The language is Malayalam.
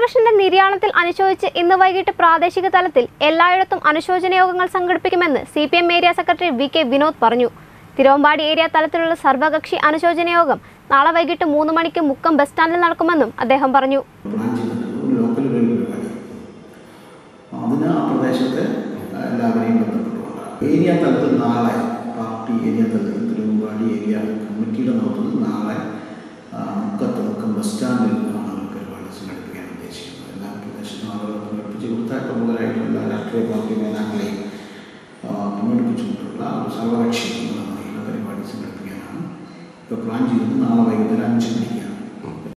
ഗോപാലകൃഷ്ണന്റെ നിര്യാണത്തിൽ അനുശോചിച്ച് ഇന്ന് വൈകിട്ട് പ്രാദേശിക തലത്തിൽ എല്ലായിടത്തും അനുശോചന യോഗങ്ങൾ സംഘടിപ്പിക്കുമെന്ന് C P M area secretary V K Vinod പറഞ്ഞു തിരുവമ്പാടി ഏരിയ തലത്തിലുള്ള സർവകക്ഷി അനുശോചന യോഗം നാളെ വൈകിട്ട് മൂന്ന് മണിക്ക് മുക്കം ബസ് സ്റ്റാൻഡിൽ നടക്കുമെന്നും അദ്ദേഹം പറഞ്ഞു പ്ലാൻ ചെയ്തിട്ടുണ്ട് ഒരു ലോക്കൽ ഒരു പരിപാടി അതിന് ആ പ്രദേശത്തെ എല്ലാവരെയും ബന്ധപ്പെട്ടുകൊണ്ടാണ് ഏരിയ തലത്തിൽ നാളെ പാർട്ടി ഏരിയ തലത്തിൽ തിരുവമ്പാടി ഏരിയ കമ്മിറ്റിയുടെ നേതൃത്വത്തിൽ നാളെ ആ, മുക്കത്ത് മുക്കം ബസ് സ്റ്റാൻഡിൽ ആണ് ഒരു പരിപാടി സംഘടിപ്പിക്കാൻ ഉദ്ദേശിക്കുന്നത് എല്ലാ പ്രദേശത്തും ആളുകളെ പങ്കെടുപ്പിച്ച് കൊടുത്താൽ പ്രമുഖരായിട്ടുള്ള എല്ലാ രാഷ്ട്രീയ പാർട്ടി നേതാക്കളെയും ആ, പങ്കെടുപ്പിച്ചുകൊണ്ടുള്ള ഒരു സർവകക്ഷി എന്നുള്ള നിലയിലുള്ള പരിപാടി സംഘടിപ്പിക്കാനാണ് ഇപ്പോൾ പ്ലാൻ ചെയ്തത് നാളെ വൈകുന്നേരം അഞ്ച് മണിക്കാണ്